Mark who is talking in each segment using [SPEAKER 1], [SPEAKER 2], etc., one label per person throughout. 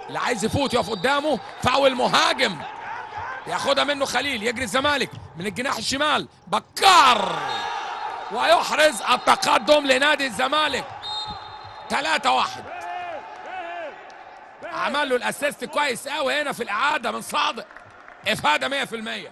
[SPEAKER 1] اللي عايز يفوت يقف قدامه فاول مهاجم ياخدها منه خليل يجري الزمالك من الجناح الشمال بكار ويحرز التقدم لنادي الزمالك 3 واحد عمل له الاسيست كويس قوي هنا في الاعاده من صادق افاده 100%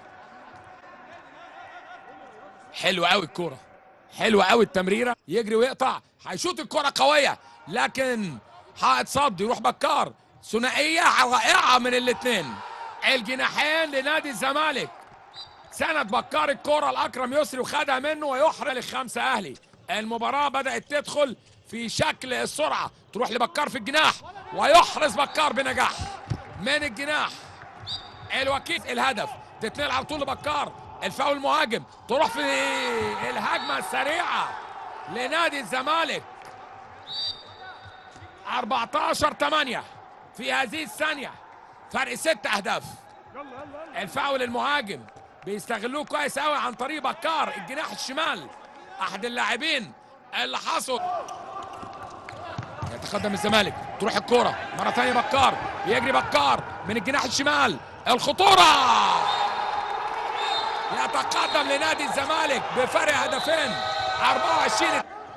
[SPEAKER 1] حلوه قوي الكوره حلوه قوي التمريره يجري ويقطع هيشوط الكره قويه لكن حائط صد يروح بكار ثنائيه رائعه من الاثنين الجناحين لنادي الزمالك سند بكار الكره لاكرم يسري وخدها منه ويحرى للخمسه اهلي المباراه بدات تدخل في شكل السرعه تروح لبكار في الجناح ويحرز بكار بنجاح من الجناح الوكيل الهدف تتنقل على طول لبكار الفاول مهاجم تروح في الهجمه السريعه لنادي الزمالك 14 8 في هذه الثانيه فرق ست اهداف الفاول المهاجم بيستغلوه كويس قوي عن طريق بكار الجناح الشمال احد اللاعبين اللي حصل يتقدم الزمالك تروح الكرة مرة ثانية بكار يجري بكار من الجناح الشمال الخطورة يتقدم لنادي الزمالك بفرق هدفين 24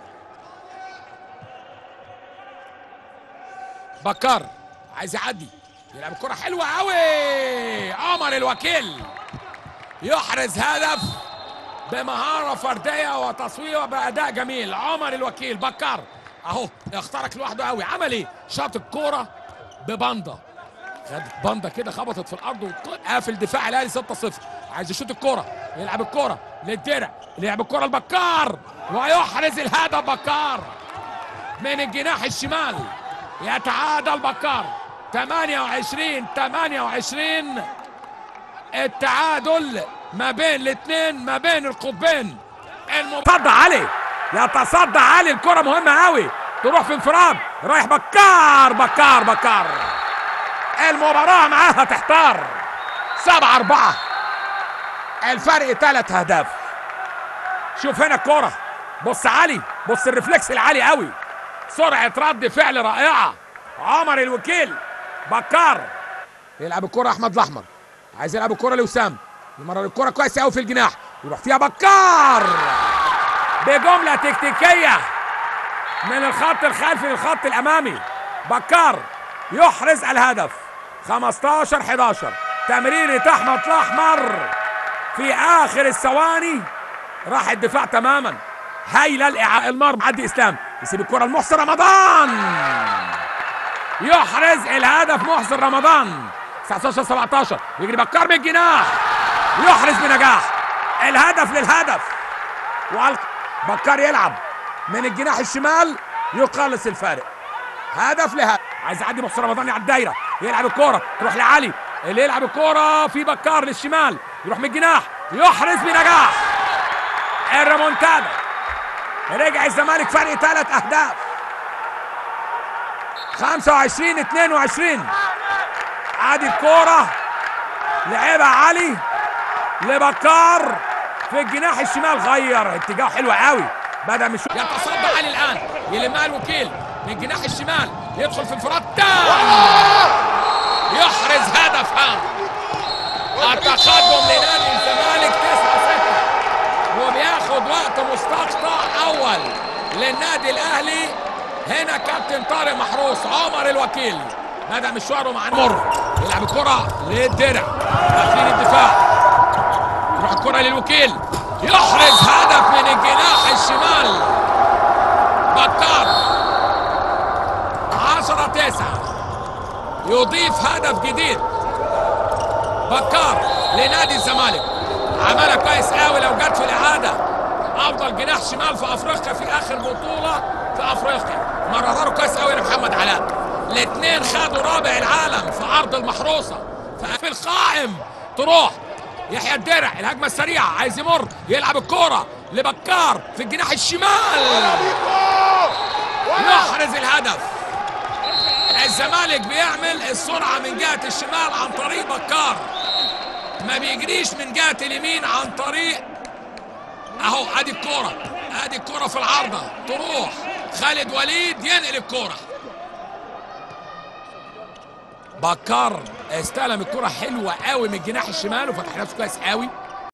[SPEAKER 1] بكار عايز يعدي يلعب الكرة حلوة قوي عمر الوكيل يحرز هدف بمهارة فردية وتصوير بأداء جميل عمر الوكيل بكر اهو اخترق لوحده قوي عمل ايه شاط الكورة ببندا خدت بندا كده خبطت في الارض وقافل دفاع الاهلي 6-0 عايز يشوط الكورة يلعب الكورة للدرع يلعب الكورة لبكار ويحرز الهدف بكار من الجناح الشمال يتعادل بكار 28 28 التعادل ما بين الاثنين ما بين القطبين المتصدى علي يتصدى علي الكرة مهمة قوي تروح في انفراد رايح بكار بكار بكار المباراة معاها تحتار سبعة أربعة الفرق ثلاث أهداف شوف هنا الكرة بص علي بص الرفلكس العالي قوي سرعة رد فعل رائعة عمر الوكيل بكار يلعب الكرة أحمد الأحمر عايز يلعب الكرة لوسام يمرر الكرة كويس قوي في الجناح يروح فيها بكار بجملة تكتيكية من الخط الخلفي للخط الأمامي بكار يحرز الهدف 15 11 تمريرة أحمد الأحمر في آخر الثواني راح الدفاع تماما هايلة الإعاء المرمى عدي إسلام يسيب الكرة لمحسن رمضان يحرز الهدف محسن رمضان 19 17 يجري بكار من الجناح يحرز بنجاح الهدف للهدف وعلق بكار يلعب من الجناح الشمال يقلص الفارق هدف لهدف عايز يعدي محسن رمضان على الدايره يلعب الكوره تروح لعلي اللي يلعب الكوره في بكار للشمال يروح من الجناح يحرز بنجاح الريمونتادا رجع الزمالك فرق ثلاث اهداف 25 22 ادي الكوره لعبها علي لبكار في الجناح الشمال غير اتجاه حلو قوي بدا مش يتصدى علي الان يلمها الوكيل من الجناح الشمال يدخل في انفراد تام يحرز هدف هام التقدم لنادي الزمالك 9 6 وبياخد وقت مستقطع اول للنادي الاهلي هنا كابتن طارق محروس عمر الوكيل بدا مشواره مع مر يلعب الكره للدرع داخلين الدفاع تروح الكره للوكيل يحرز هدف من الجناح الشمال بكار 10 9 يضيف هدف جديد بكار لنادي الزمالك عملها كويس قوي لو جت في الاعاده افضل جناح شمال في افريقيا في اخر بطوله في افريقيا مرروا كويس قوي لمحمد علاء الاثنين خدوا رابع العالم في ارض المحروسه في القائم تروح يحيى الدرع الهجمه السريعه عايز يمر يلعب الكوره لبكار في الجناح الشمال يحرز الهدف الزمالك بيعمل السرعه من جهه الشمال عن طريق بكار ما بيجريش من جهه اليمين عن طريق اهو ادي الكوره ادي الكوره في العارضه تروح خالد وليد ينقل الكوره بكار استلم الكرة حلوة قوي من الجناح الشمال وفتح نفسه كويس قوي